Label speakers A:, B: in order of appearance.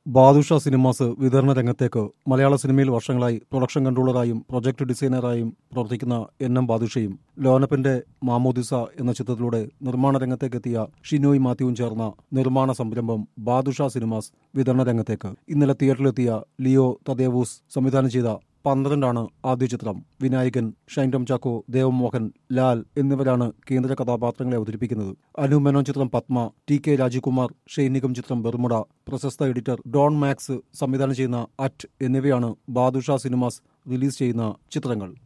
A: Badusha cinemas വിതരണ രംഗത്തേക്ക് മലയാള സിനിമയിൽ വർഷങ്ങളായി പ്രൊഡക്ഷൻ കൺട്രോളറായും പ്രൊജക്ട് ഡിസൈനറായും പ്രവർത്തിക്കുന്ന എൻ എം ബാദുഷയും ലോനപ്പന്റെ മാമോദിസ എന്ന ചിത്രത്തിലൂടെ നിർമ്മാണ രംഗത്തേക്കെത്തിയ ഷിനോയ് മാത്യുവും ചേർന്ന നിർമ്മാണ സംരംഭം ബാദുഷ സിനിമാസ് വിതരണ രംഗത്തേക്ക് ഇന്നലെ തിയേറ്ററിലെത്തിയ ലിയോ തദേവൂസ് സംവിധാനം ചെയ്ത പന്ത്രണ്ടാണ് ആദ്യ ചിത്രം വിനായകൻ ഷൈൻ ടോം ചാക്കോ ദേവമോഹൻ ലാൽ എന്നിവരാണ് കേന്ദ്ര കഥാപാത്രങ്ങളെ അവതരിപ്പിക്കുന്നത് അനു മേനോൻ ചിത്രം പത്മ ടി കെ രാജകുമാർ ഷെയ്നികം ചിത്രം ബെർമുഡ പ്രശസ്ത എഡിറ്റർ ഡോൺ മാക്സ് സംവിധാനം ചെയ്യുന്ന അറ്റ് എന്നിവയാണ് ബാദുഷ സിനിമാസ് റിലീസ് ചെയ്യുന്ന ചിത്രങ്ങൾ